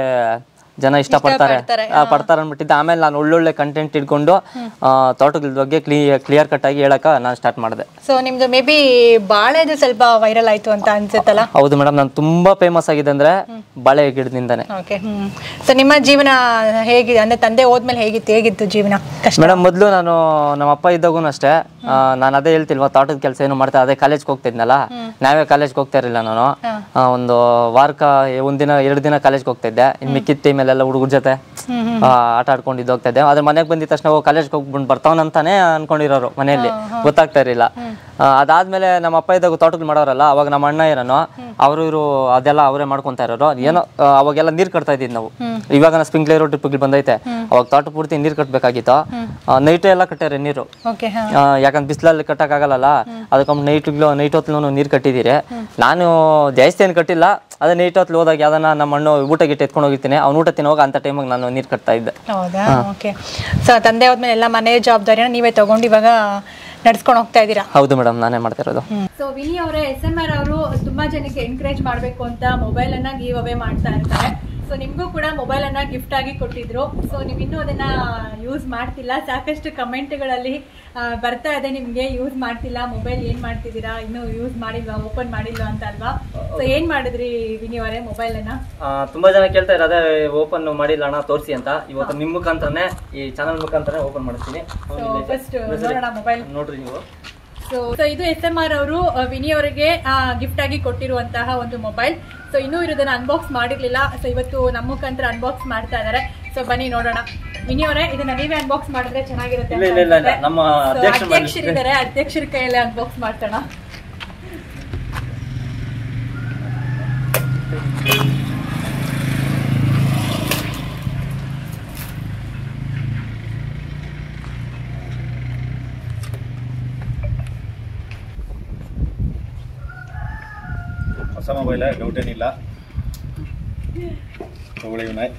ಜನ ಇಷ್ಟಪಡ್ತಾರೆ ಇಷ್ಟಪಡ್ತಾರೆ, ಆ, ಪಡ್ತಾರೆ ಅಂದ್ಬಿಟ್ಟಿದ್ದೆ ಆಮೇಲೆ ನಾನು ಒಳ್ಳೊಳ್ಳೆ ಕಂಟೆಂಟ್ ಇಟ್ಕೊಂಡು ಆ, ತೋಟದ ಬಗ್ಗೆ ಕ್ಲೀ ಕ್ಲಿಯರ್ ಕಟ್ ಆಗಿ ಹೇಳಕ ನಾನು ಸ್ಟಾರ್ಟ್ ಮಾಡಿದೆ ಸೊ ನಿಮ್ದು ಮೇ ಬಿ ಬಾಳೆದು ಸ್ವಲ್ಪ ವೈರಲ್ ಆಯ್ತು ಅಂತ ಅನ್ಸುತ್ತಲ್ಲ ಹೌದು ಮೇಡಮ್ ನಾನು ತುಂಬಾ ಫೇಮಸ್ ಆಗಿದೆ ಅಂದ್ರೆ ಬಾಳೆ ಗಿಡದಿಂದಾನೆ ಓಕೆ ಹ್ಮ್ ಸೊ ನಿಮ್ಮ ಜೀವನ ಹೇಗಿದೆ ಅಂದ್ರೆ ತಂದೆ ಹೋದ್ಮೇಲೆ ಹೇಗಿತ್ತು ಹೇಗಿತ್ತು ಜೀವನ ಕಷ್ಟ ಮೇಡಮ್ ಮೊದಲು ನಾನು ನಮ್ಮ ಅಪ್ಪ ಇದ್ದಾಗೂ ಅಷ್ಟೇ ನಾನು ಅದೇ ಹೇಳ್ತಿಲ್ವಾ ತೋಟದ ಕೆಲಸ ಏನು ಮಾಡ್ತಾ ಅದೇ ಕಾಲೇಜ್ಗೆ ಹೋಗ್ತಾ ಇದ್ನಲ್ಲ ನಾವೇ ಕಾಲೇಜ್ಗೆ ಹೋಗ್ತಾ ಇರಲಿಲ್ಲ ನಾನು ಆ, ಒಂದು ವಾರಕ್ಕ ಒಂದಿನ ಎರಡು ದಿನ ಕಾಲೇಜ್ಗೆ ಹೋಗ್ತಾ ಇದ್ದೆ ಇನ್ನು ಮಿಕ್ಕಿದ ಟೈಮಲ್ಲೆಲ್ಲ ಹುಡುಗರ ಜೊತೆ ಆ, ಆಟ ಆಡ್ಕೊಂಡಿದ್ದು ಹೋಗ್ತಾ ಇದ್ದೆ ಅದ್ರ ಮನೆಗೆ ಬಂದಿದ ತಕ್ಷಣ ಹೋಗಿ ಕಾಲೇಜ್ಗೆ ಹೋಗ್ಬಿಟ್ಟು ಬರ್ತಾವನಂತಾನೆ ಅನ್ಕೊಂಡಿರೋರು ಮನೆಯಲ್ಲಿ ಗೊತ್ತಾಗ್ತಾ ಇರಲಿಲ್ಲ ಆ, ಅದಾದ್ಮೇಲೆ ನಮ್ಮ ಅಪ್ಪ ಇದ್ದಾಗ ತೋಟಗಳು ಮಾಡೋರಲ್ಲ ಅವಾಗ ನಮ್ಮ ಅಣ್ಣ ಇರೋನು ಅವರು ಇವರು ಅದೆಲ್ಲ ಅವರೇ ಮಾಡ್ಕೊಂತಾ ಇರೋರು ಏನೋ ಆ, ಅವಾಗೆಲ್ಲ ನೀರು ಕಟ್ತಾ ಇದ್ದಿದ್ದು ನಾವು ಇವಾಗ ಸ್ಪ್ರಿಂಕ್ಲೇರು ಡ್ರಿಪ್ಗಳು ಬಂದೈತೆ ಅವಾಗ ತೋಟ ಪೂರ್ತಿ ನೀರು ಕಟ್ಟಬೇಕಾಗಿತ್ತು ನೈಟ್ ಎಲ್ಲ ಕಟ್ಟಾರೆ ನೀರು ಓಕೆ ಹಾ ಆ, ಯಾಕಂದ್ರೆ ಬಿಸಿಲಲ್ಲಿ ಕಟ್ಟಕ್ಕಾಗಲ್ಲ ಅದಕ್ಕೆ ನೈಟ್ಗಳು ನೈಟ್ ಹೊತ್ತು ನೀರು ಕಟ್ಟಿದ್ದೀರಿ ನಾನು ಜಾಸ್ತಿ ಏನು ಕಟ್ಟಿಲ್ಲ ಅದೇ ನೈಟ್ ಹೊತ್ತು ಹೋದಾಗ ಯಾವ್ದನ್ನ ನಮ್ಮ ಅಣ್ಣ ಊಟ ಗಿಟ್ಟ ಎತ್ಕೊಂಡು ಹೋಗಿರ್ತೀನಿ ಅವ್ನು ಊಟ ತಿನ್ನೋವಾಗ ಅಂತ ಟೈಮಿಗೆ ನಾನು ನೀರು ಕಟ್ತಾ ಇದ್ದೆ ಹೌದಾ ಓಕೆ ಸೊ ತಂದೆ ಹೋದ್ಮೇಲೆ ಎಲ್ಲ ಮನೆ ಜವಾಬ್ದಾರಿನ ನೀವೇ ತಗೊಂಡು ಇವಾಗ ನಡ್ಸ್ಕೊಂಡು ಹೋಗ್ತಾ ಇದ್ದೀರಾ ಹೌದು ಮೇಡಮ್ ನಾನೇ ಮಾಡ್ತಿರೋದು ಸೊ ವಿನಿ ಅವರೇ ಎಸ್ ಎಂ ಆರ್ ಅವರು ತುಂಬಾ ಜನಕ್ಕೆ ಎನ್ಕರೇಜ್ ಮಾಡಬೇಕು ಅಂತ ಮೊಬೈಲ್ ಅನ್ನ ಗಿವ್ ಅವೇ ಮಾಡ್ತಾ ಇರ್ತಾರೆ ಸೊ ನಿಮಗೂ ಕೂಡ ಮೊಬೈಲ್ ಅನ್ನ ಗಿಫ್ಟ್ ಆಗಿ ಕೊಟ್ಟಿದ್ರು ಸೊ ನೀವು ಇನ್ನೂ ಅದನ್ನ ಯೂಸ್ ಮಾಡ್ತಿಲ್ಲ ಸಾಕಷ್ಟು ಕಮೆಂಟ್ಗಳಲ್ಲಿ ಬರ್ತಾ ಇದೆ ನಿಮ್ಗೆ ಯೂಸ್ ಮಾಡ್ತಿಲ್ಲ ಮೊಬೈಲ್ ಏನ್ ಮಾಡ್ತಿದ್ದೀರಾ ಇನ್ನೂ ಯೂಸ್ ಮಾಡಿಲ್ವಾ ಓಪನ್ ಮಾಡಿಲ್ವಾ ಅಂತ ಅಲ್ವಾ ಸೊ ಏನ್ ಮಾಡಿದ್ರಿ ವಿನಿ ಅವರೇ ಮೊಬೈಲ್ ಅನ್ನ ಆ, ತುಂಬಾ ಜನ ಕೇಳ್ತಾ ಇದ್ದಾರೆ ಅದೇ ಓಪನ್ ಮಾಡಿಲ್ಲ ಅಣ್ಣ ತೋರಿಸಿ ಅಂತ ಇವತ್ತು ನಿಮ್ ಮುಖಾಂತರನೇ ಈ ಚಾನಲ್ ಮುಖಾಂತರನೇ ಓಪನ್ ಮಾಡಿಸ್ತೀನಿ ಸೊ ಫಸ್ಟ್ ನೋಡೋಣ ಮೊಬೈಲ್ ನೋಡ್ರಿ ನೀವು ಸೊ ಸೊ ಇದು ಎಸ್ ಎಂ ಆರ್ ಅವರು ವಿನಿ ಅವರಿಗೆ ಗಿಫ್ಟ್ ಆಗಿ ಕೊಟ್ಟಿರುವಂತಹ ಒಂದು ಮೊಬೈಲ್ ಸೊ ಇನ್ನೂ ಇರೋದನ್ನ ಅನ್ಬಾಕ್ಸ್ ಮಾಡಿರ್ಲಿಲ್ಲ ಸೊ ಇವತ್ತು ನಮ್ಮ ಮುಖಾಂತರ ಅನ್ಬಾಕ್ಸ್ ಮಾಡ್ತಾ ಇದ್ದಾರೆ ಸೊ ಬನ್ನಿ ನೋಡೋಣ ವಿನಿ ಅವರೇ ಇದನ್ನ ನೀವೇ ಅನ್ಬಾಕ್ಸ್ ಮಾಡಿದ್ರೆ ಚೆನ್ನಾಗಿರುತ್ತೆ ಇಲ್ಲ, ಅಂತ ಇಲ್ಲ, ಇಲ್ಲ, ಅನ್ಸುತ್ತೆ. ನಮ್ಮ So, ಅಧ್ಯಕ್ಷರು ಅಧ್ಯಕ್ಷರಿದ್ದಾರೆ ಅಧ್ಯಕ್ಷರ ಕೈಯಲ್ಲೇ ಅನ್ಬಾಕ್ಸ್ ಮಾಡ್ತಾಣ ಹೊಸ ಮೊಬೈಲ್ ಡೌಟ್ ಏನಿಲ್ಲ ತಗೊಳ್ಳಿ ವಿನಯ್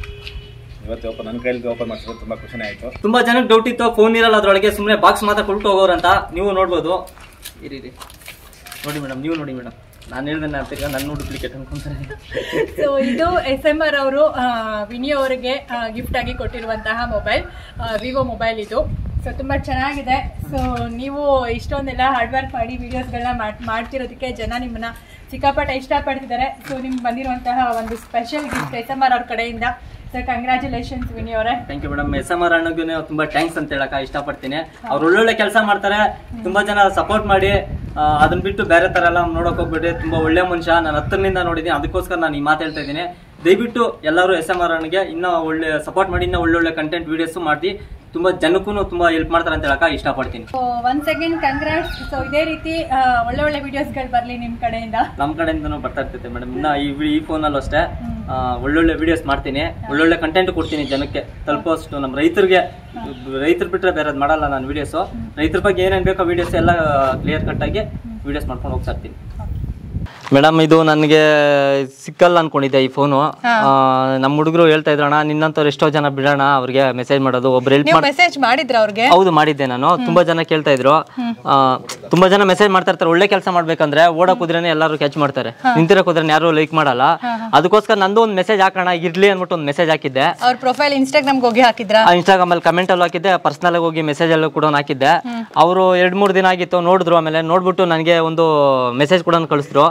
ಇವತ್ತು ಓಪನ್ ನನ್ನ ಕೈಲಿ ಓಪನ್ ಮಾಡಿಸಿದ್ರೆ ತುಂಬ ಖುಷಿನೇ ಆಯಿತು ತುಂಬಾ ಜನಕ್ಕೆ ಡೌಟ್ ಇತ್ತು ಫೋನ್ ಇರಲ್ಲ ಅದ್ರೊಳಗೆ ಸುಮ್ಮನೆ ಬಾಕ್ಸ್ ಮಾತ್ರ ಕೊಟ್ಟು ಹೋಗೋರಂತ ನೀವು ನೋಡ್ಬೋದು ಇರಿ ಇರಿ. ನೋಡಿ ಮೇಡಮ್ ನೀವು ನೋಡಿ ಮೇಡಮ್ ನಾನು ಹೇಳ್ದೆ ನಾನು ತಿರ್ಗಾ ನನ್ನ ಡೂಪ್ಲಿಕೇಟ್ ಅನ್ಕೊಂತಾರೆ ಸೊ ಇದು ಎಸ್ ಎಂ ಆರ್ ಅವರು ವಿನಿ ಅವರಿಗೆ ಗಿಫ್ಟ್ ಆಗಿ ಕೊಟ್ಟಿರುವಂತಹ ಮೊಬೈಲ್ ವಿವೋ ಮೊಬೈಲ್ ಇದು ಸೊ ತುಂಬಾ ಚೆನ್ನಾಗಿದೆ ಸೊ ನೀವು ಇಷ್ಟೊಂದೆಲ್ಲ ಹಾರ್ಡ್ ವರ್ಕ್ ಮಾಡಿ ವಿಡಿಯೋಸ್ಗಳನ್ನ ಮಾಡ್ತಿರೋದಕ್ಕೆ ಜನ ನಿಮ್ಮನ್ನ ಸಿಕ್ಕಾಪಟ್ಟೆ ಇಷ್ಟಪಡ್ತಿದ್ದಾರೆ ಸೊ ನಿಮ್ಗೆ ಬಂದಿರುವಂತಹ ಒಂದು special gift S M R ಅವ್ರ ಕಡೆಯಿಂದ ಸೊ ಕಂಗ್ರ್ಯಾಚುಲೇಷನ್ಸ್ ವಿನಿ ಅವರೇ thank you madam S M R ಅಣ್ಣಗೂ ತುಂಬಾ ಥ್ಯಾಂಕ್ಸ್ ಅಂತ ಹೇಳಕ್ ಇಷ್ಟಪಡ್ತೀನಿ ಅವ್ರು ಒಳ್ಳೊಳ್ಳೆ ಕೆಲಸ ಮಾಡ್ತಾರೆ ತುಂಬಾ ಜನ ಸಪೋರ್ಟ್ ಮಾಡಿ ಆ, ಅದನ್ನ ಬಿಟ್ಟು ಬೇರೆ ತರ ಎಲ್ಲ ನೋಡಕ್ ಹೋಗ್ಬಿಟ್ಟು ತುಂಬಾ ಒಳ್ಳೆ ಮನುಷ್ಯ ನಾನು ಹತ್ತರಿಂದ ನೋಡಿದ್ದೀನಿ ಅದಕ್ಕೋಸ್ಕರ ನಾನು ಈ ಮಾತು ಹೇಳ್ತಾ ಇದ್ದೀನಿ ದಯವಿಟ್ಟು ಎಲ್ಲರೂ ಎಸ್ ಎಂ ಆರ್ ಅಣ್ಣಗೆ ಇನ್ನೂ ಒಳ್ಳೆ ಸಪೋರ್ಟ್ ಮಾಡಿ ಇನ್ನೂ ಒಳ್ಳೊಳ್ಳೆ ಕಂಟೆಂಟ್ ವಿಡಿಯೋಸ್ ಮಾಡಿ ತುಂಬಾ ಜನಕ್ಕೂ ತುಂಬಾ ಹೆಲ್ಪ್ ಮಾಡ್ತಾರೆ ಅಂತ ಹೇಳಕ್ ಇಷ್ಟಪಡ್ತೀನಿ so once again congrats so ಇದೇ ರೀತಿ ಆ, ಒಳ್ಳೆ ಒಳ್ಳೆ ವಿಡಿಯೋಸ್ಗಳು ಬರಲಿ ನಿಮ್ಮ ಕಡೆಯಿಂದ ನಮ್ಮ ಕಡೆಯಿಂದನೂ ಬರ್ತಾ ಇರ್ತೈತೆ ಮೇಡಮ್ ಇನ್ನ ಈ ವಿ- ಈ ಫೋನಲ್ಲೂ ಅಷ್ಟೇ ಆ, ಒಳ್ಳೊಳ್ಳೆ ವಿಡಿಯೋಸ್ ಮಾಡ್ತೀನಿ ಒಳ್ಳೊಳ್ಳೆ ಕಂಟೆಂಟ್ ಕೊಡ್ತೀನಿ ಜನಕ್ಕೆ ತಲುಪೋಷ್ಟು ನಮ್ಮ ರೈತರಿಗೆ ರೈತರು ಬಿಟ್ರೆ ಬೇರೆ ಮಾಡಲ್ಲ ನಾನು ವಿಡಿಯೋಸ್ ರೈತರ ಬಗ್ಗೆ ಏನೇನು ಬೇಕೋ ವಿಡಿಯೋಸ್ ಎಲ್ಲ ಕ್ಲಿಯರ್ ಕಟ್ ಆಗಿ ವಿಡಿಯೋಸ್ ಮಾಡ್ಕೊಂಡು ಹೋಗ್ತಾ ಇರ್ತೀನಿ ಮೇಡಮ್ ಇದು ನನಗೆ ಸಿಕ್ಕಲ್ಲ ಅನ್ಕೊಂಡಿದ್ದೆ ಈ ಫೋನು ನಮ್ಮ ಹುಡುಗರು ಹೇಳ್ತಾ ಇದ್ರಣ್ಣ ನಿನ್ನಂತವ್ರು ಎಷ್ಟೋ ಜನ ಬಿಡೋಣ ಅವ್ರಿಗೆ ಮೆಸೇಜ್ ಮಾಡೋದು ಒಬ್ರು ಹೆಲ್ಪ್ ನೀವು ಮೆಸೇಜ್ ಮಾಡಿದ್ರ ಅವ್ರಿಗೆ ಹೌದು ಮಾಡಿದ್ದೆ ನಾನು ತುಂಬಾ ಜನ ಕೇಳ್ತಾ ಇದ್ರು ಆ, ತುಂಬಾ ಜನ ಮೆಸೇಜ್ ಮಾಡ್ತಾ ಇರ್ತಾರೆ ಒಳ್ಳೆ ಕೆಲಸ ಮಾಡ್ಬೇಕಂದ್ರೆ ಓಡಕ್ ಕುದ್ರೇನೆ ಎಲ್ಲರೂ ಕ್ಯಾಚ್ ಮಾಡ್ತಾರೆ ನಿಂತಿರಕ್ ಹೋದ್ರೆ ಯಾರು ಲೈಕ್ ಮಾಡಲ್ಲ ಅದಕ್ಕೋಸ್ಕರ ನಂದು ಒಂದು ಮೆಸೇಜ್ ಹಾಕೋಣ ಇರ್ಲಿ ಅಂದ್ಬಿಟ್ಟು ಒಂದು ಮೆಸೇಜ್ ಹಾಕಿದ್ದೆ ಅವ್ರ ಪ್ರೊಫೈಲ್ ಇನ್ಸ್ಟಾಗ್ರಾಮ್ಗೆ ಹೋಗಿ ಹಾಕಿದ್ರಾ ಇನ್ಸ್ಟಾಗ್ರಾಮ್ ಅಲ್ಲಿ ಕಮೆಂಟ್ ಅಲ್ಲಿ ಹಾಕಿದ್ದೆ ಪರ್ಸನಲ್ ಆಗಿ ಹೋಗಿ ಮೆಸೇಜ್ ಅಲ್ಲೂ ಕೂಡ ಹಾಕಿದ್ದೆ ಅವರು ಎರಡ್ ಮೂರು ದಿನ ಆಗಿತ್ತು ನೋಡಿದ್ರು ಆಮೇಲೆ ನೋಡ್ಬಿಟ್ಟು ನನಗೆ ಒಂದು ಮೆಸೇಜ್ ಕೂಡ ಕಳಿಸಿದ್ರು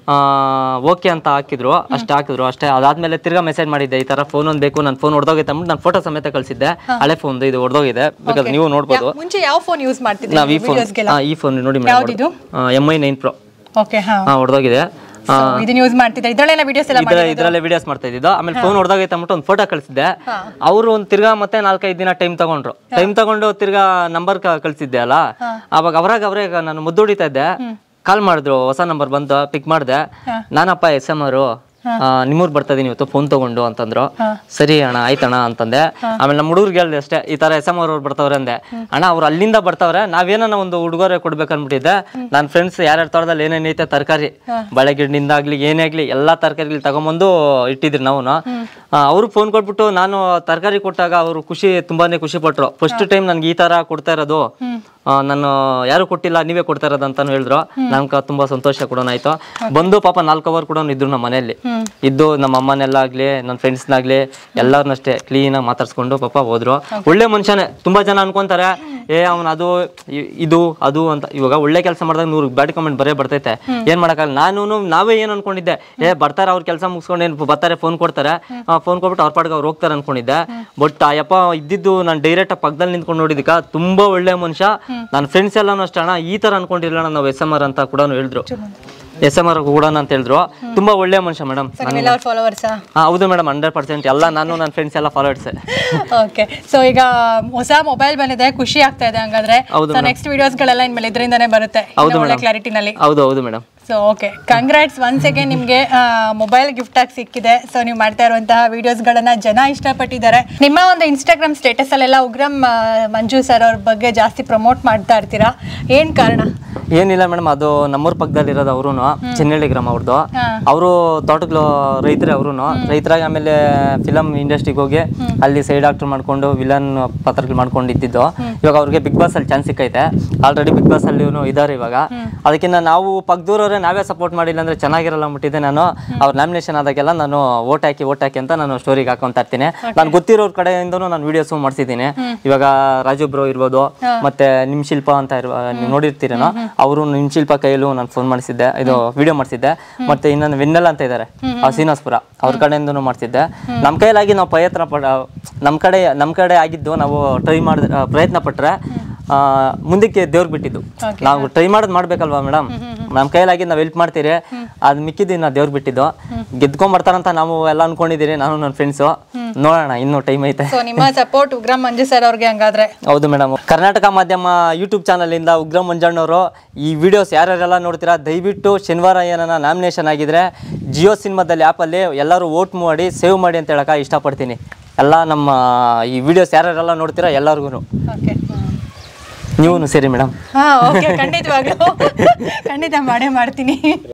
ಓಕೆ ಅಂತ ಹಾಕಿದ್ರು ಅಷ್ಟೇ ಹಾಕಿದ್ರು ಅಷ್ಟೇ ಅದಾದ್ಮೇಲೆ ತಿರ್ಗಾ ಮೆಸೇಜ್ ಮಾಡಿದ್ದೆ ಈ ತರ ಫೋನ್ ಒಂದು ಬೇಕು ನನ್ನ ಫೋನ್ ಹೊಡೆದೋಗೈತೆ ಅಂದ್ಬಿಟ್ಟು ನಾನು ಫೋಟೋ ಸಮೇತ ಕಳಿಸಿದ್ದೆ ಹಳೆ ಫೋನ್ ಇದು ಹೊಡೆದೋಗಿದೆ ಬೇಕಾದ್ರೆ ನೀವು ನೋಡ್ಬೋದು ಮುಂಚೆ ಯಾವ ಫೋನ್ ಯೂಸ್ ಮಾಡ್ತಿದ್ರಿ ನಾವ್ ಈ ಫೋನ್ ವಿಡಿಯೋಸ್ಗೆಲ್ಲ ಈ ಫೋನ್ ನೋಡಿ ಯಾವ್ದಿದು? M I nine pro okay ಹಾ ಹಾ ಹೊಡೆದೋಗಿದೆ So, ಇದನ್ನ ಯೂಸ್ ಮಾಡ್ತಿದ್ದೆ ಇದ್ರಲ್ಲೆಲ್ಲ ವಿಡಿಯೋಸ್ ಎಲ್ಲ ಇದ್ರ ಇದ್ರಲ್ಲೇ ವಿಡಿಯೋಸ್ ಮಾಡ್ತಾ ಇದ್ದಿದ್ದು ಆಮೇಲೆ ಫೋನ್ ಹೊಡೆದಾಗೈತೆ ಅಂದ್ಬಿಟ್ಟು ಒಂದು ಫೋಟೋ ಕಳಿಸಿದ್ದೆ ಅವರು ಒಂದು ತಿರ್ಗಾ ಮತ್ತೆ ನಾಲ್ಕೈದು ದಿನ ಟೈಮ್ ತಗೊಂಡ್ರು ಟೈಮ್ ತಗೊಂಡು ತಿರ್ಗಾ ನಂಬರ್ ಕಳಿಸಿದ್ದೆ ಅಲ್ಲ ಅವಾಗ ಅವರಾಗ ಅವರೇ ನಾನು ಮುದ್ದು ಹೊಡಿತಾ ಇದ್ದೆ ಕಾಲ್ ಮಾಡಿದ್ರು ಹೊಸ ನಂಬರ್ ಬಂತು ಪಿಕ್ ಮಾಡಿದೆ ನಾನಪ್ಪ ಎಸ್ ಎಮ್ ಅವರು ನಿಮ್ಮೂರ್ ಬರ್ತಾ ಇದೀನಿ ಇವತ್ತು ಫೋನ್ ತಗೊಂಡು ಅಂತಂದ್ರು ಸರಿ ಅಣ್ಣ ಆಯ್ತಣ್ಣ ಅಂತಂದೆ ಆಮೇಲೆ ನಮ್ಮ ಹುಡುಗರಿಗೆ ಹೇಳ್ದೆ ಅಷ್ಟೇ ಈ ತರ ಎಸ್ ಎಮ್ ಅವ್ರು ಬರ್ತಾವ್ರೆ ಅಂದೆ ಅಣ್ಣ ಅವ್ರು ಅಲ್ಲಿಂದ ಬರ್ತಾವ್ರೆ ನಾವೇನ ಒಂದು ಉಡುಗೊರೆ ಕೊಡ್ಬೇಕು ಅನ್ಬಿಟ್ಟಿದ್ದೆ ನನ್ನ ಫ್ರೆಂಡ್ಸ್ ಯಾರ್ಯಾರ ತೋಟದಲ್ಲಿ ಏನೇನೈತೆ ತರಕಾರಿ ಬಾಳೆ ಗಿಡದಿಂದ ಆಗ್ಲಿ ಏನೇ ಆಗ್ಲಿ ಎಲ್ಲಾ ತರಕಾರಿಗಳು ತಗೊಂಬಂದು ಇಟ್ಟಿದ್ರಿ ನಾವು ಅವರು ಫೋನ್ ಕೊಟ್ಬಿಟ್ಟು ನಾನು ತರಕಾರಿ ಕೊಟ್ಟಾಗ ಅವರು ಖುಷಿ ತುಂಬಾನೇ ಖುಷಿ ಪಟ್ರು ಫಸ್ಟ್ ಟೈಮ್ ನನ್ಗೆ ಈ ತರ ಕೊಡ್ತಾ ಇರೋದು ಆ, ನಾನು ಯಾರು ಕೊಟ್ಟಿಲ್ಲ ನೀವೇ ಕೊಡ್ತಾ ಇರೋದು ಅಂತಾನು ಹೇಳಿದ್ರು ನನ್ಗೆ ತುಂಬಾ ಸಂತೋಷ ಕೂಡ ಆಯ್ತು ಬಂದು ಪಾಪ ನಾಲ್ಕು ಅವರ್ ಕೂಡ ಇದ್ರು ನಮ್ಮ ಮನೆಯಲ್ಲಿ ಇದ್ದು ನಮ್ಮ ಅಮ್ಮನೆಲ್ಲಾಗ್ಲಿ ನನ್ನ ಫ್ರೆಂಡ್ಸ್ನಾಗ್ಲಿ ಎಲ್ಲರನ್ನಷ್ಟೇ ಕ್ಲೀನ್ ಆಗಿ ಮಾತಾಡ್ಸ್ಕೊಂಡು ಪಾಪ ಹೋದ್ರು ಒಳ್ಳೆ ಮನುಷ್ಯನೇ ತುಂಬಾ ಜನ ಅನ್ಕೊಂತಾರೆ ಏ ಅವ್ನು ಅದು ಇ- ಇದು ಅದು ಅಂತ ಇವಾಗ ಒಳ್ಳೆ ಕೆಲಸ ಮಾಡಿದಾಗ ನೂರು ಬ್ಯಾಡ್ ಕಮೆಂಟ್ ಬರೇ ಬರ್ತೈತೆ ಏನ್ ಮಾಡಕ್ಕಾಗಲ್ಲ ನಾನು ನಾವೇ ಏನ್ ಅನ್ಕೊಂಡಿದ್ದೆ ಏ ಬರ್ತಾರೆ ಅವ್ರ ಕೆಲಸ ಮುಗಿಸ್ಕೊಂಡು ಏನ್ ಬರ್ತಾರೆ ಫೋನ್ ಕೊಡ್ತಾರೆ ಫೋನ್ ಕೊಟ್ಬಿಟ್ಟು ಅವ್ರ ಪಾಡ್ಗೆ ಅವ್ರು ಹೋಗ್ತಾರೆ ಅನ್ಕೊಂಡಿದ್ದೆ ಬಟ್ ಆಯಪ್ಪ ಇದ್ದಿದ್ದು ನಾನು ಡೈರೆಕ್ಟ್ ಪಕ್ಕದಲ್ಲಿ ನಿಂತ್ಕೊಂಡು ನೋಡಿದಕ್ಕ ತುಂಬಾ ಒಳ್ಳೆ ಮನುಷ್ಯ ನನ್ನ ಫ್ರೆಂಡ್ಸ್ ಎಲ್ಲಾನು ಅಷ್ಟೇ ಅಣ್ಣ ಈ ತರ ಅನ್ಕೊಂಡಿರಲಿಲ್ಲ ನಾವು ಎಸ್ ಎಂ ಆರ್ ಅಂತ ಕೂಡ ಹೇಳಿದ್ರು ಎಸ್ ಎಂ ಆರ್ ಕೂಡ ಅಂತ ಹೇಳಿದ್ರು ತುಂಬಾ ಒಳ್ಳೆ ಮನುಷ್ಯ ಮೇಡಮ್ ನೀವೆಲ್ಲ ಅವ್ರ ಫಾಲೋವರ್ಸಾ ಹೌದು ಮೇಡಮ್ ಹಂಡ್ರೆಡ್ ಪರ್ಸೆಂಟ್ ಎಲ್ಲ ನಾನು ನನ್ನ ಫ್ರೆಂಡ್ಸ್ ಎಲ್ಲ ಫಾಲೋವರ್ಸ್ ಓಕೆ ಸೊ ಈಗ ಹೊಸ ಮೊಬೈಲ್ ಬಂದಿದೆ ಖುಷಿ ಆಗ್ತಾ ಇದೆ ಹಂಗಾದ್ರೆ ಹೌದು ಸೊ ನೆಕ್ಸ್ಟ್ ವಿಡಿಯೋಸ್ಗಳೆಲ್ಲ ಇನ್ಮೇಲೆ ಇದರಿಂದಾನೇ ಬರುತ್ತೆ ಹೌದು ಇನ್ನು ಒಳ್ಳೆ madam. ಕ್ಲಾರಿಟಿನಲ್ಲಿ ಹೌದು ಹೌದು madam so okay congrats once again ನಿಮಗೆ ಮೊಬೈಲ್ ಗಿಫ್ಟ್ ಆಗಿ ಸಿಕ್ಕಿದೆ ಸೊ ನೀವು ಮಾಡ್ತಾ ಇರುವಂತಹ ವಿಡಿಯೋಸ್ಗಳನ್ನ ಜನ ಇಷ್ಟಪಟ್ಟಿದ್ದಾರೆ ನಿಮ್ಮ ಒಂದು ಇನ್ಸ್ಟಾಗ್ರಾಮ್ ಸ್ಟೇಟಸ್ ಅಲ್ಲೆಲ್ಲ ಉಗ್ರಂ ಆ, ಮಂಜು ಸರ್ ಅವ್ರ ಬಗ್ಗೆ ಜಾಸ್ತಿ ಪ್ರಮೋಟ್ ಮಾಡ್ತಾ ಇರ್ತೀರಾ ಏನ್ ಕಾರಣ ಏನಿಲ್ಲ ಮೇಡಮ್ ಅದು ನಮ್ಮೂರ ಪಕ್ಕದಲ್ಲಿರೋದು ಅವರು ಚಿನ್ನಳ್ಳಿ ಗ್ರಾಮ ಅವ್ರದ್ದು ಹಾ. ಅವರು ತೋಟಗಳು ರೈತರೇ ಅವರು ರೈತರಾಗಿ ಆಮೇಲೆ ಫಿಲಮ್ ಇಂಡಸ್ಟ್ರಿಗೆ ಹೋಗಿ ಅಲ್ಲಿ ಸೈಡ್ ಆಕ್ಟರ್ ಮಾಡ್ಕೊಂಡು ವಿಲನ್ ಪಾತ್ರಗಳು ಮಾಡ್ಕೊಂಡು ಇದ್ದಿದ್ದು ಇವಾಗ ಅವ್ರಿಗೆ ಬಿಗ್ ಬಾಸ್ ಅಲ್ಲಿ ಚಾನ್ಸ್ ಸಿಕ್ಕೈತೆ ಆಲ್ರೆಡಿ ಬಿಗ್ ಬಾಸ್ ಅಲ್ಲಿ ಇದ್ದಾರೆ ಇವಾಗ ಅದಕ್ಕಿಂತ ನಾವು ಪಕ್ಕದೂರವ್ರೆ ನಾವೇ ಸಪೋರ್ಟ್ ಮಾಡಿಲ್ಲ ಅಂದ್ರೆ ಚೆನ್ನಾಗಿರಲ್ಲ ಅಂದ್ಬಿಟ್ಟಿದ್ದೆ ನಾನು ಅವ್ರ ನಾಮಿನೇಷನ್ ಆದಾಗೆಲ್ಲ ನಾನು ಓಟ್ ಹಾಕಿ ಓಟ್ ಹಾಕಿ ಅಂತ ನಾನು ಸ್ಟೋರಿಗೆ ಹಾಕೊಂತ ಇರ್ತೀನಿ ನಾನು ಗೊತ್ತಿರೋರ್ ಕಡೆಯಿಂದನೂ ನಾನು ವಿಡಿಯೋಸ್ ಮಾಡ್ಸಿದ್ದೀನಿ ಇವಾಗ ರಾಜು ಬ್ರೋ ಇರ್ಬೋದು ಮತ್ತೆ ನಿಮ್ ಶಿಲ್ಪ ಅಂತ ಇರುವ ನೀವು ನೋಡಿರ್ತೀರೇನೋ ಅವರು ನಿಮ್ ಶಿಲ್ಪ ಕೈಯಲ್ಲೂ ನಾನು ಫೋನ್ ಮಾಡಿಸಿದ್ದೆ ಇದು ವಿಡಿಯೋ ಮಾಡಿಸಿದ್ದೆ ಮತ್ತೆ ಇನ್ನೊಂದು ವಿನ್ನಲ್ ಅಂತ ಇದ್ದಾರೆ ಆ ಶ್ರೀನಿವಾಸ್ಪುರ ಅವ್ರ ಕಡೆಯಿಂದನೂ ಮಾಡ್ತಿದ್ದೆ ನಮ್ಮ ಕೈಲಾಗಿ ನಾವು ಪ್ರಯತ್ನ ಪಡ ನಮ್ಮ ಕಡೆ ನಮ್ಮ ಕಡೆ ಆಗಿದ್ದು ನಾವು ಟ್ರೈ ಮಾಡಿದ ಪ್ರಯತ್ನ ಪಟ್ರೆ ಆ, ಮುಂದಕ್ಕೆ ದೇವ್ರಿಗೆ ಬಿಟ್ಟಿದ್ದು ನಾವು ಟ್ರೈ ಮಾಡೋದು ಮಾಡ್ಬೇಕಲ್ವಾ ಮೇಡಮ್ ನಮ್ಮ ಕೈಲಾಗಿ ನಾವು ಹೆಲ್ಪ್ ಮಾಡ್ತೀರಿ ಅದು ಮಿಕ್ಕಿದ್ದು ನಾ ದೇವ್ರಿಗೆ ಬಿಟ್ಟಿದ್ದು ಗೆದ್ಕೊಂಬರ್ತಾರಂತ ನಾವು ಎಲ್ಲ ಅನ್ಕೊಂಡಿದ್ದೀರಿ ನಾನು ನನ್ನ ಫ್ರೆಂಡ್ಸು ನೋಡೋಣ ಇನ್ನೂ ಟೈಮ್ ಐತೆ ಸೊ ನಿಮ್ಮ ಸಪೋರ್ಟ್ ಉಗ್ರಂ ಮಂಜು ಸರ್ ಅವ್ರಿಗೆ ಹಂಗಾದ್ರೆ ಹೌದು ಮೇಡಮ್ ಕರ್ನಾಟಕ ಮಾಧ್ಯಮ ಯೂಟ್ಯೂಬ್ ಚಾನಲಿಂದ ಉಗ್ರ ಮಂಜಣ್ಣವರು ಈ ವಿಡಿಯೋಸ್ ಯಾರ್ಯಾರೆಲ್ಲ ನೋಡ್ತೀರಾ ದಯವಿಟ್ಟು ಶನಿವಾರ ಏನನ ನಾಮಿನೇಷನ್ ಆಗಿದ್ರೆ ಜಿಯೋ ಸಿನಿಮಾದಲ್ಲಿ ಆ್ಯಪಲ್ಲಿ ಎಲ್ಲರೂ ವೋಟ್ ಮಾಡಿ ಸೇವ್ ಮಾಡಿ ಅಂತ ಹೇಳಕ್ಕೆ ಇಷ್ಟಪಡ್ತೀನಿ ಎಲ್ಲ ನಮ್ಮ ಈ ವಿಡಿಯೋಸ್ ಯಾರ್ಯಾರೆಲ್ಲ ನೋಡ್ತೀರಾ ಎಲ್ಲರಿಗೂ ಓಕೆ ನೀವು ಸೇರಿ ಮೇಡಮ್ ಹಾ ಓಕೆ ಖಂಡಿತವಾಗ್ಲೂ ಖಂಡಿತ ಮಾಡೇ ಮಾಡ್ತೀನಿ